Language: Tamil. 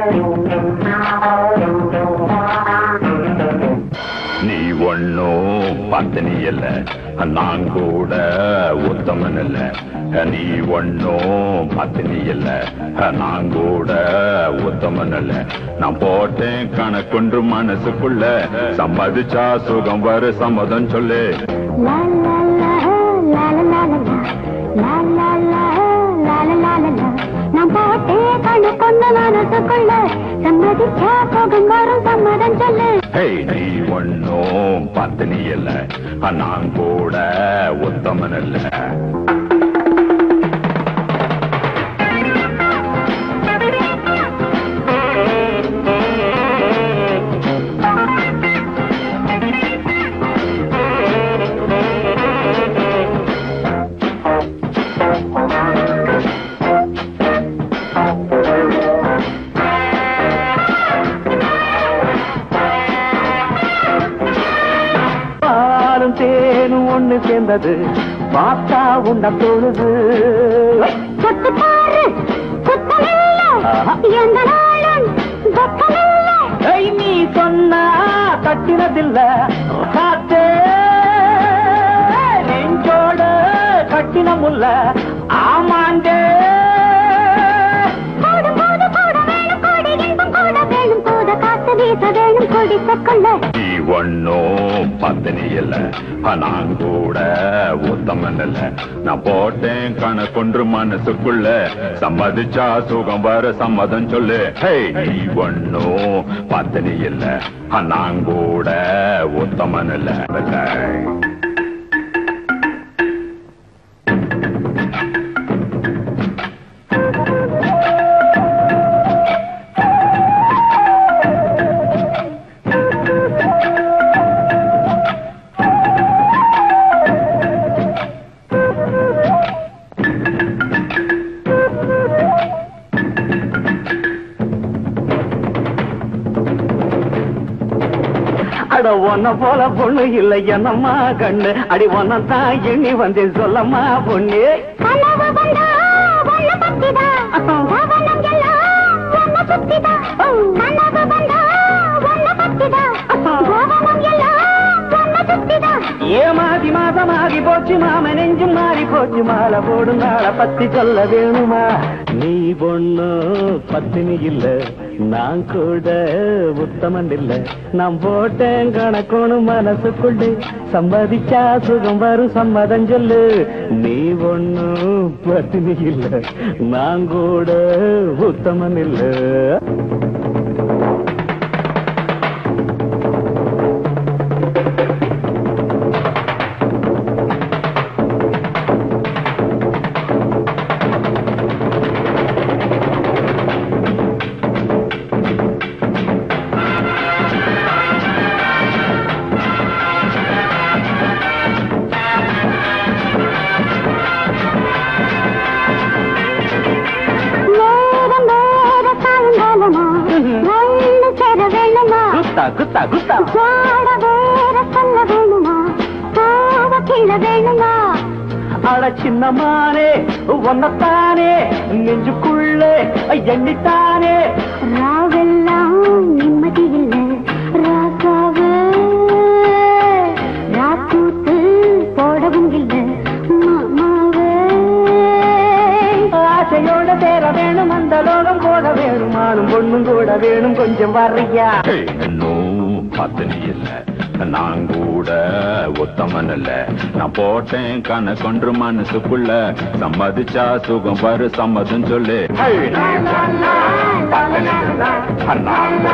நீ ஒன்னும் பத்தினி இல்ல நான் கூட உத்தமன் இல்ல நீ ஒன்னும் பத்தினி இல்ல நான் கூட உத்தமன் இல்ல நான் போட்டேன் கணக்குன்று மனசுக்குள்ள சம்மதிச்சா சுகம் வர சம்மதம் சொல்லு லா லா லா லா லா லா லா லா லா லா லா லா லா லா நான் போட்டே கண்ணு கொண்ட மனசுக்குள்ள சம்மதிச்சா போகும் வரும் சம்மதம் சொல்லு ஹே நீ ஒன்னும் பத்தினி இல்ல நான் கூட உத்தமன் இல்ல பாலும் தேனும் ஒண்ணு சேர்ந்தது பார்த்தா உண்ட தொழுது சொத்து பாரு குத்தமில்ல ஆஹா. எந்த நாளும் துக்கமில்ல ஐ, நீ சொன்னா கட்டினதில்ல காத்தே நெஞ்சோட கட்டினமுல்ல ஆமாண்டே கூடும் போது கூட வேணும் கோடி இன்பம் கூட வேணும் போத காத்து வீச வேணும் கொடித்த கொள்ள நீ ஒன்னும் பத்தினி இல்ல நான் கூட உத்தமன் இல்ல நான் போட்டேன் கணக்கொன்று மனசுக்குள்ள சம்மதிச்சா சுகம் வர சம்மதம் சொல்லு ஹே நீ ஒன்னும் பத்தினி இல்ல நான் கூட உத்தமன் இல்ல அட ஒன்ன போல பொண்ணு இல்லை என்னம்மா கண்ணு அடி ஒன்னதான் எண்ணி வந்தேன் சொல்லம்மா பொண்ணு கனவு வந்தா ஒன்ன பத்திதா கவனம் எல்லாம் ஒன்ன சுத்திதா கனவு வந்தா ஒன்ன பத்திதா கவனம் எல்லாம் ஒன்ன சுத்திதா ஏமாதி மாதமாகி போச்சு மாம நெஞ்சும் மாறி போச்சு மாலை போடும் நாளை பத்தி சொல்ல வேணுமா நீ பொண்ணு பத்தினி இல்ல நான் கூட உத்தமன் இல்ல நான் போட்டேன் கணக்கோணு மனசுக்குள்ளே சம்மதிச்சா சுகம் வரும் சம்மதம் சொல்லு நீ ஒண்ணு பத்தினி இல்ல நான் கூட உத்தமன் இல்ல நேரம் நேர சாயங்காலமா ஒன்று சேர வேணுமா குத்தா குத்தா குத்தா ஜாட வேற சொல்ல வேணுமா காவ கீழ வேணுமா அட சின்னமானே ஒன்னத்தானே நெஞ்சுக்குள்ளே எண்ணித்தானே ராவெல்லாம் நிம்மதி இல்லை ராசாவே ராக்கூத்து போடவும் இல்லை மாமாவே ஆசையோட சேர வேணும் அந்த லோகம் போட வேணும் ஆணும் பொண்ணும் கூட வேணும் கொஞ்சம் வர்றியா ஹே இன்னும் பத்தினி இல்ல நான் கூட உத்தமன் இல்ல நான் போட்டேன் கணக்கொன்று மனசுக்குள்ள சம்மதிச்சா சுகம் வரு சம்மதம் சொல்லு ஹே, நீ ஒன்னும் பத்தினி இல்ல நான்